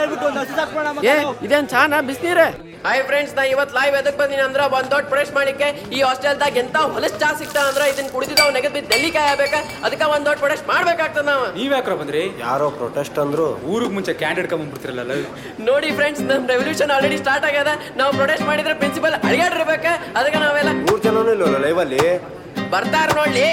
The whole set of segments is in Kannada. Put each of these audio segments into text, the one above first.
ಹೇಳ್ಬಿಟ್ಟು ಒಂದು ಹಸು ಸಾಕ್ಬೋಣ ಏ ಇದೇನ್ ಚಾನ ಬಿಸ್ನೀರೇ ಹಾಯ್ ಫ್ರೆಂಡ್ಸ್ ನಾ ಇವತ್ ಲೈವ್ ಎದಕ್ ಬಂದಿನಿ ಅಂದ್ರ ಒಂದ್ ದೊಡ್ಡ ಪ್ರೊಡಕ್ಟ್ ಮಾಡಿಕ್ಕೆ ಈ ಹಾಸ್ಟೆಲ್ದಾಗ ಎಂತ ಹೊಲಸ್ ಚಾ ಸಿಗ್ತಾ ಅಂದ್ರ ಇದನ್ನ ಕುಡಿದಿದ್ದಾವ್ ನೆಗದ್ ಬಿದ್ದು ಡೆಲ್ಲಿ ಕಾಯಬೇಕ ಅದಕ್ಕ ಒಂದ್ ದೊಡ್ಡ ಪ್ರೊಡಕ್ಟ್ ಮಾಡ್ಬೇಕಾಗ್ತದ ನಾವ್ ನೀವ್ಯಾಕ್ರ ಬಂದ್ರಿ ಯಾರೋ ಪ್ರೊಟೆಸ್ಟ್ ಅಂದ್ರು ಊರಿಗೆ ಮುಂಚೆ ಕ್ಯಾಂಡಿಡೇಟ್ ಕಮ್ಮಂಬಿಡ್ತಿರಲ್ಲ ನೋಡಿ ಫ್ರೆಂಡ್ಸ್ ನಮ್ ರೆವಲ್ಯೂಷನ್ ಆಲ್ರೆಡಿ ಸ್ಟಾರ್ಟ್ ಆಗ್ಯದ ನಾವು ಪ್ರೊಡಕ್ಟ್ ಮಾಡಿದ್ರೆ ಪ್ರಿನ್ಸಿಪಲ್ ಅಳಿಗಾಡಿರ್ಬೇಕ ಅದಕ್ಕೆ ನಾವೆಲ್ಲ ಮೂರ್ ಜನನೂ ಇಲ್ವಲ್ಲ ಲೈವಲ್ಲಿ ಬರ್ತಾರ ನೋಡ್ಲಿ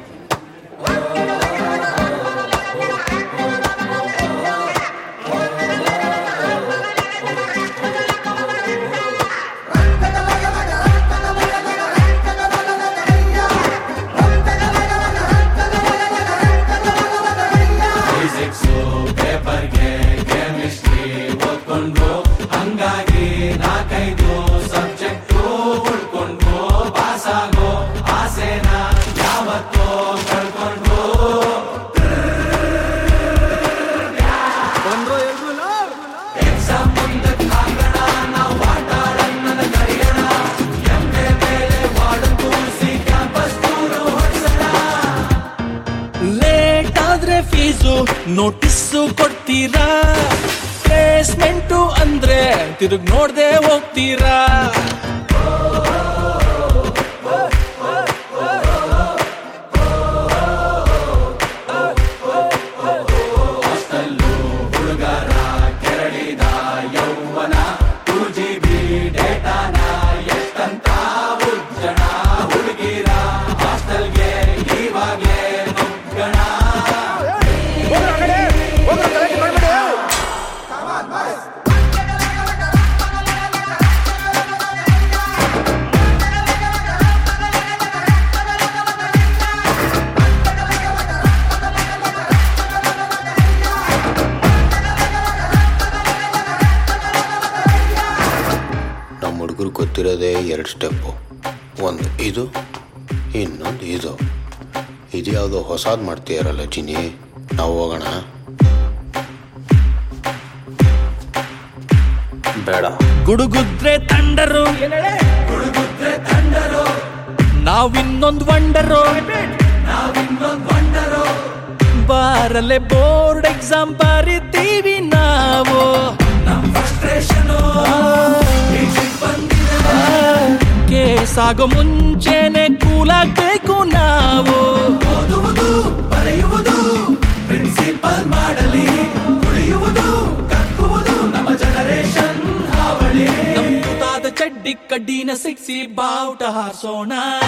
ಲೇಟ್ ಆದ್ರೆ ಫೀಸು ನೋಟಿಸ್ಸು ಕೊಡ್ತೀರಾ ಪ್ಲೇಸ್ಮೆಂಟು ಅಂದ್ರೆ ತಿರುಗ್ ನೋಡ್ದೆ ಹೋಗ್ತೀರಾ ನಮ್ಮ ಹುಡುಗರು ಗೊತ್ತಿರೋದೇ ಎರಡು ಸ್ಟೆಪ್ಪು ಒಂದು ಇದು ಇನ್ನೊಂದು ಇದು ಇದು ಯಾವುದೋ ಹೊಸಾದ್ ಮಾಡ್ತೀಯಾರಲ್ಲ ಜಿನಿ ನಾವು ಹೋಗೋಣ ಬೇಡ ಗುಡುಗುದ್ರೆ ತಂಡರು ನಾವಿನ್ನೊಂದ್ ವಂಡರು ಬಾರಲೆ ಬೋರ್ಡ್ ಎಕ್ಸಾಮ್ ಬರಿತೀವಿ ನಾವು ಕೇಸ್ ಆಗೋ ಮುಂಚೆನೆ ಕೂಲಾಗ್ಬೇಕು ನಾವು ನಮ್ಮದಾದ ಚಡ್ಡಿ ಕಡ್ಡಿನ ಸಿಕ್ಸಿ ಬಾವುಟ ಹಾರಿಸೋಣ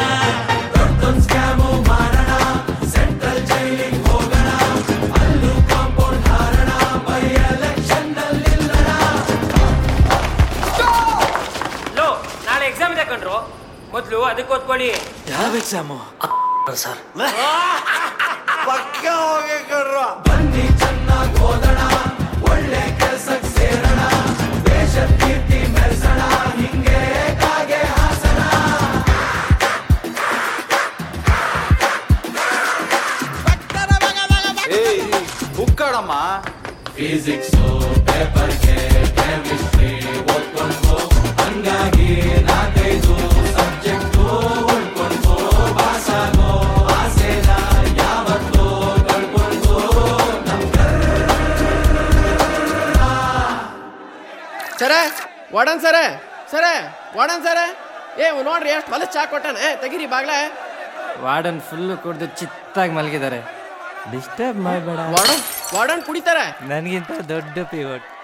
ಲೋ ನಾಳೆ ಎಕ್ಸಾಮ್ ಇದೆ ಕಣ್ರು ಮೊದ್ಲು ಅದಕ್ಕೆ ಓದ್ಕೊಳ್ಳಿ ಯಾವ ಎಕ್ಸಾಮು ಏಯ್ ಬುಕ್ಕಾಡಮ್ಮ ಸರ ವಾಡನ್ ಸರ ಸರ ವಾಡನ್ ಸರ ಏ ಇವ್ ನೋಡ್ರಿ ಎಷ್ಟು ಹೊಲಸ್ ಚಾ ಕೊಟ್ಟಾನ ಏ ತೆಗೀರಿ ಬಾಗ್ಲ ವಾರ್ಡನ್ ಫುಲ್ ಕುಡ್ದು ಚಿತ್ತಾಗಿ ಮಲಗಿದ್ದಾರೆ ಡಿಸ್ಟರ್ಬ್ ಮಾಡಬೇಡ ವಾರ್ಡನ್ ವಾರ್ಡನ್ ಕುಡಿತಾರ ನನಗಿಂತ ದೊಡ್ಡ ಪಿವಟ್